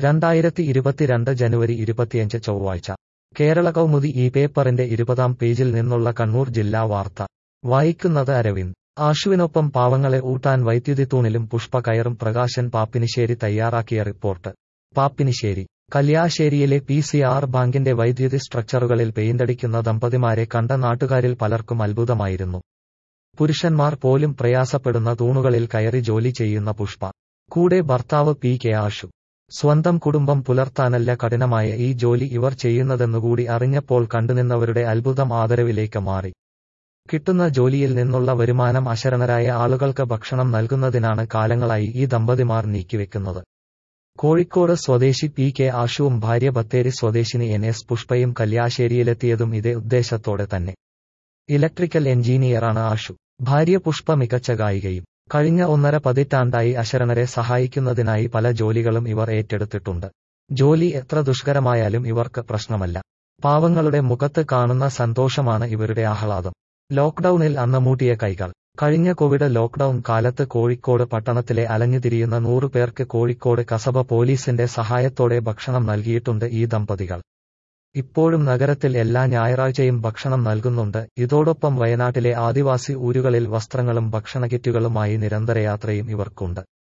രണ്ടായിരത്തി ഇരുപത്തിരണ്ട് ജനുവരി ഇരുപത്തിയഞ്ച് ചൊവ്വാഴ്ച കേരള കൗമുദി ഈ പേപ്പറിന്റെ ഇരുപതാം പേജിൽ നിന്നുള്ള കണ്ണൂർ ജില്ലാ വാർത്ത വായിക്കുന്നത് അരവിന്ദ് ആശുവിനൊപ്പം പാവങ്ങളെ ഊട്ടാൻ വൈദ്യുതി തൂണിലും പുഷ്പ കയറും പ്രകാശൻ പാപ്പിനിശ്ശേരി തയ്യാറാക്കിയ റിപ്പോർട്ട് പാപ്പിനിശ്ശേരി കല്യാശ്ശേരിയിലെ പി സി ആർ ബാങ്കിന്റെ വൈദ്യുതി സ്ട്രക്ചറുകളിൽ പെയിന്റടിക്കുന്ന ദമ്പതിമാരെ കണ്ട നാട്ടുകാരിൽ പലർക്കും അത്ഭുതമായിരുന്നു പുരുഷന്മാർ പോലും പ്രയാസപ്പെടുന്ന തൂണുകളിൽ കയറി ജോലി ചെയ്യുന്ന പുഷ്പ കൂടെ ഭർത്താവ് പി കെ ആശു സ്വന്തം കുടുംബം പുലർത്താനല്ല കഠിനമായ ഈ ജോലി ഇവർ ചെയ്യുന്നതെന്നുകൂടി അറിഞ്ഞപ്പോൾ കണ്ടുനിന്നവരുടെ അത്ഭുതം ആദരവിലേക്ക് മാറി കിട്ടുന്ന ജോലിയിൽ നിന്നുള്ള വരുമാനം അശരണരായ ആളുകൾക്ക് ഭക്ഷണം നൽകുന്നതിനാണ് കാലങ്ങളായി ഈ ദമ്പതിമാർ നീക്കിവെക്കുന്നത് കോഴിക്കോട് സ്വദേശി പി കെ ആശുവും ഭാര്യ ബത്തേരി സ്വദേശിനി എൻ എസ് പുഷ്പയും കല്യാശ്ശേരിയിലെത്തിയതും ഇതേ ഉദ്ദേശത്തോടെ തന്നെ ഇലക്ട്രിക്കൽ എഞ്ചിനീയറാണ് ആശു ഭാര്യ പുഷ്പ മികച്ച ഗായികയും കഴിഞ്ഞ ഒന്നര പതിറ്റാണ്ടായി അശരണരെ സഹായിക്കുന്നതിനായി പല ജോലികളും ഇവർ ഏറ്റെടുത്തിട്ടുണ്ട് ജോലി എത്ര ദുഷ്കരമായാലും ഇവർക്ക് പ്രശ്നമല്ല പാവങ്ങളുടെ മുഖത്ത് കാണുന്ന സന്തോഷമാണ് ഇവരുടെ ആഹ്ലാദം ലോക്ക്ഡൌണിൽ അന്ന് മൂട്ടിയ കൈകൾ കഴിഞ്ഞ കോവിഡ് ലോക്ക്ഡൌൺ കാലത്ത് കോഴിക്കോട് പട്ടണത്തിലെ അലഞ്ഞുതിരിയുന്ന നൂറു പേർക്ക് കോഴിക്കോട് കസബ പോലീസിന്റെ സഹായത്തോടെ ഭക്ഷണം നൽകിയിട്ടുണ്ട് ഈ ദമ്പതികൾ ഇപ്പോഴും നഗരത്തിൽ എല്ലാ ഞായറാഴ്ചയും ഭക്ഷണം നൽകുന്നുണ്ട് ഇതോടൊപ്പം വയനാട്ടിലെ ആദിവാസി ഊരുകളിൽ വസ്ത്രങ്ങളും ഭക്ഷണ കിറ്റുകളുമായി നിരന്തരയാത്രയും ഇവർക്കുണ്ട്